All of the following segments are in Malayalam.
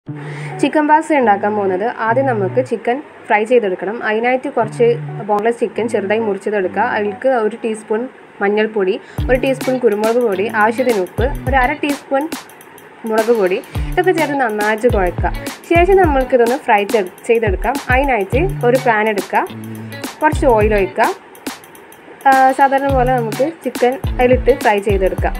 ചിക്കൻ പാസ്ത ഉണ്ടാക്കാൻ പോകുന്നത് ആദ്യം നമുക്ക് ചിക്കൻ ഫ്രൈ ചെയ്തെടുക്കണം അതിനായിട്ട് കുറച്ച് ബോൺലെസ് ചിക്കൻ ചെറുതായി മുറിച്ചതെടുക്കുക അതിലേക്ക് ഒരു ടീസ്പൂൺ മഞ്ഞൾപ്പൊടി ഒരു ടീസ്പൂൺ കുരുമുളക് പൊടി ആവശ്യത്തിന് ഉപ്പ് ഒരു അര ടീസ്പൂൺ മുളക് പൊടി ഇതൊക്കെ ചേർത്ത് നന്നായിട്ട് കുഴക്കുക ശേഷം നമ്മൾക്കിതൊന്ന് ഫ്രൈ ചെയ്തെടുക്കാം അതിനായിട്ട് ഒരു പാൻ എടുക്കുക കുറച്ച് ഓയിൽ ഒഴിക്കുക ആ, സാധാരണ പോലെ നമുക്ക് ചിക്കൻ അതിലിട്ട് ഫ്രൈ ചെയ്തെടുക്കാം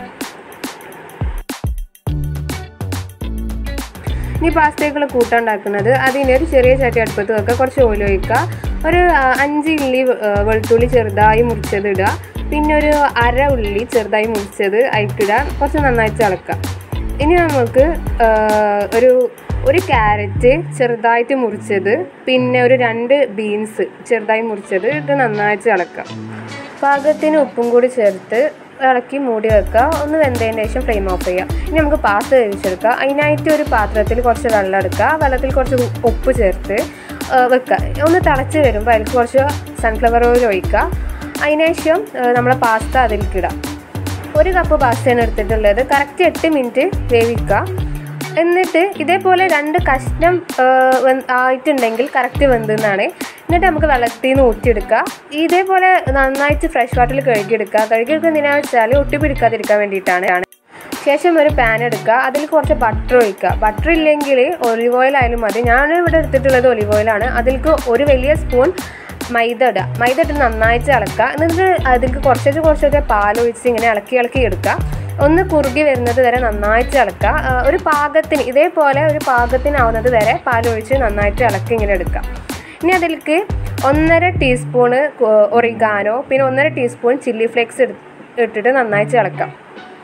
ഇനി പാസ്തയ്ക്കുള്ള കൂട്ടം ഉണ്ടാക്കുന്നത് അതിന് ഒരു ചെറിയ ചട്ടി അടുപ്പത്ത് വെക്കുക കുറച്ച് ഓയിൽ ഒഴിക്കുക ഒരു ആ, അഞ്ച് ഇല്ലി ആ, വെളുത്തുള്ളി ചെറുതായി മുറിച്ചത് ഇടുക പിന്നെ ഒരു അര ഉള്ളി ചെറുതായി മുറിച്ചത് അതിക്കിടുക കുറച്ച് നന്നായിട്ട് ഇളക്കുക ഇനി നമുക്ക് ആ, ഒരു ഒരു ക്യാരറ്റ് ചെറുതായിട്ട് മുറിച്ചത് പിന്നെ ഒരു രണ്ട് ബീൻസ് ചെറുതായി മുറിച്ചത് ഇത് നന്നായിട്ട് ഇളക്കുക പാകത്തിന് ഉപ്പും കൂടി ചേർത്ത് ഇളക്കി മൂടി വെക്കുക ഒന്ന് വെന്തതിന് ശേഷം ഫ്ലെയിം ഓഫ് ചെയ്യുക ഇനി നമുക്ക് പാസ്ത വേവിച്ചെടുക്കുക അതിനായിട്ട് ഒരു പാത്രത്തിൽ കുറച്ച് വെള്ളം എടുക്കുക ആ വെള്ളത്തിൽ കുറച്ച് ഉ- ഉപ്പ് ചേർത്ത് ആ, വെക്കുക ഒന്ന് തിളച്ച് വരുമ്പോൾ അതിലേക്ക് കുറച്ച് സൺഫ്ലവർ ഓയിൽ ഒഴിക്കുക അതിനുശേഷം നമ്മളെ പാസ്ത അതിലേക്ക് ഇടാം ഒരു കപ്പ് പാസ്തയാണ് എടുത്തിട്ടുള്ളത് കറക്റ്റ് എട്ട് മിനിറ്റ് വേവിക്കുക എന്നിട്ട് ഇതേപോലെ രണ്ട് കഷ്ണം ആ, വെന്ത് ആയിട്ടുണ്ടെങ്കിൽ കറക്റ്റ് വെന്തെന്നാണ് എന്നിട്ട് നമുക്ക് വെള്ളത്തിൽ നിന്ന് ഊറ്റിയെടുക്കുക ഇതേപോലെ നന്നായിട്ട് ഫ്രഷ് വാട്ടറിൽ കഴുകിയെടുക്കുക കഴുകിയെടുക്കുക എന്തിനാണെന്ന് വെച്ചാൽ ഒട്ടി പിടിക്കാതിരിക്കാൻ വേണ്ടിയിട്ടാണ് ശേഷം ഒരു പാൻ എടുക്കുക അതിൽ കുറച്ച് ബട്ടർ ഒഴിക്കുക ബട്ടർ ഇല്ലെങ്കിൽ ഒലിവ് ഓയിൽ ആയാലും മതി ഞാൻ ഇവിടെ എടുത്തിട്ടുള്ളത് ഒലിവ് ഓയിലാണ് അതിലേക്ക് ഒരു വലിയ സ്പൂൺ മൈദ ഇടുക മൈദ ഇട്ട് നന്നായിട്ട് ഇളക്കുക എന്നിട്ട് അതിലേക്ക് കുറച്ചൊക്കെ കുറച്ചൊക്കെ പാലൊഴിച്ച് ഇങ്ങനെ ഇളക്കി ഇളക്കി എടുക്കുക ഒന്ന് കുറുകി വരുന്നത് വരെ നന്നായിട്ട് ഇളക്കുക ആ, ഒരു പാകത്തിന് ഇതേപോലെ ഒരു പാകത്തിനാവുന്നത് വരെ പാലൊഴിച്ച് നന്നായിട്ട് ഇളക്കി ഇങ്ങനെ എടുക്കുക ഇനി അതിലേക്ക് ഒന്നര ടീസ്പൂണ് ഒറിഗാനോ പിന്നെ ഒന്നര ടീസ്പൂൺ ചില്ലി ഫ്ലേക്സ് ഇട്ടിട്ട് നന്നായിട്ട് ഇളക്കാം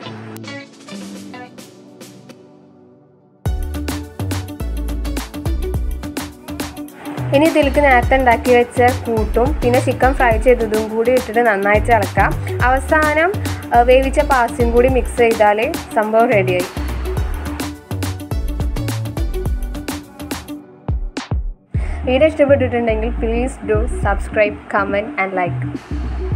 ഇനി ഇതിലേക്ക് നേരത്തെ ഉണ്ടാക്കി വെച്ച കൂട്ടും പിന്നെ ചിക്കൻ ഫ്രൈ ചെയ്തതും കൂടി ഇട്ടിട്ട് നന്നായിട്ട് ഇളക്കാം അവസാനം ആ, വേവിച്ച പാസ്തയും കൂടി മിക്സ് ചെയ്താൽ സംഭവം റെഡിയായി വീഡിയോ ഇഷ്ടപ്പെട്ടിട്ടുണ്ടെങ്കിൽ please do subscribe comment and like